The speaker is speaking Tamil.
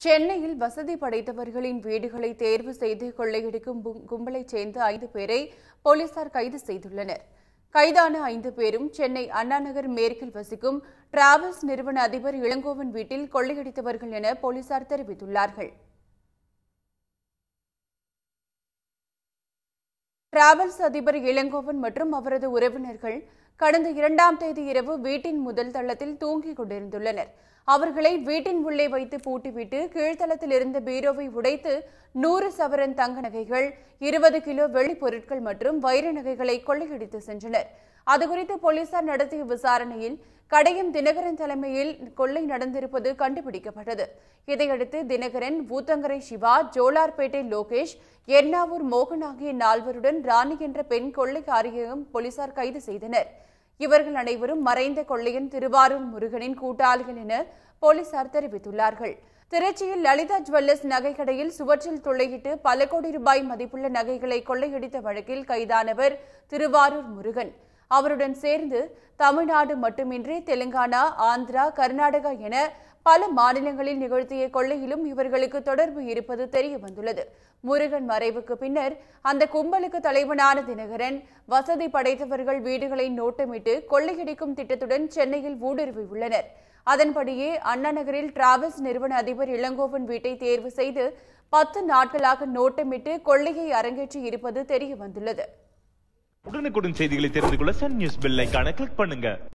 சென்னையில் வசதி படைத்தவர்களின் வீடுகளை தேர்வு செய்து கொள்ளையடிக்கும் கும்- கும்பலைச் சேர்ந்த ஐந்து பேரை போலீசார் கைது செய்துள்ளனர் கைதான ஐந்து பேரும் சென்னை அண்ணாநகர் மேற்கில் வசிக்கும் டிராவல்ஸ் நிறுவன அதிபர் இளங்கோவன் வீட்டில் கொள்ளையடித்தவர்கள் என போலீசார் தெரிவித்துள்ளார்கள் டிராவல்ஸ் அதிபர் இளங்கோவன் மற்றும் அவரது உறவினர்கள் கடந்த இரண்டாம் தேதி இரவு வீட்டின் முதல் தளத்தில் தூங்கிக் கொண்டிருந்துள்ளனர் அவர்களை வீட்டின் உள்ளே வைத்து பூட்டிவிட்டு கீழ்த்தளத்தில் இருந்த பீரோவை உடைத்து நூறு சவரன் தங்க நகைகள் இருபது கிலோ வெள்ளிப் பொருட்கள் மற்றும் வைர நகைகளை கொள்ளையடித்து சென்றனர் அதுகுறித்து போலீசார் நடத்திய விசாரணையில் கடையம் தினகரன் தலைமையில் கொள்ளை நடந்திருப்பது கண்டுபிடிக்கப்பட்டது இதையடுத்து தினகரன் ஊத்தங்கரை சிவா ஜோலார்பேட்டை லோகேஷ் எர்ணாவூர் மோகன் ஆகிய நால்வருடன் ராணி என்ற பெண் கொள்ளைக்காரியையும் போலீசார் கைது செய்தனர் இவர்கள் அனைவரும் மறைந்த கொள்ளையன் திருவாரூர் முருகனின் கூட்டாளிகள் என போலீசார் தெரிவித்துள்ளார்கள் திருச்சியில் லலிதா ஜுவல்லர்ஸ் நகைக்கடையில் சுவற்றில் துளையிட்டு பல கோடி ரூபாய் மதிப்புள்ள நகைகளை கொள்ளையடித்த வழக்கில் கைதானவர் திருவாரூர் முருகன் அவருடன் சேர்ந்து தமிழ்நாடு மட்டுமின்றி தெலுங்கானா ஆந்திரா கர்நாடகா என பல மாநிலங்களில் நிகழ்த்திய கொள்ளையிலும் இவர்களுக்கு தொடர்பு இருப்பது தெரிய வந்துள்ளது முருகன் மறைவுக்கு பின்னர் அந்த கும்பலுக்கு தலைவனான தினகரன் வசதி படைத்தவர்கள் வீடுகளை நோட்டமிட்டு கொள்ளையடிக்கும் திட்டத்துடன் சென்னையில் ஊடுருவியுள்ளனர் அதன்படியே அண்ணா நகரில் டிராவல்ஸ் நிறுவன அதிபர் இளங்கோவன் வீட்டை தேர்வு செய்து பத்து நாட்களாக நோட்டமிட்டு கொள்ளையை அரங்கேற்றி இருப்பது தெரிய வந்துள்ளது உடனுக்குடன் செய்திகளை தெரிந்து கொள்ள சன் நியூஸ் பெல் ஐகானை கிளிக் பண்ணுங்க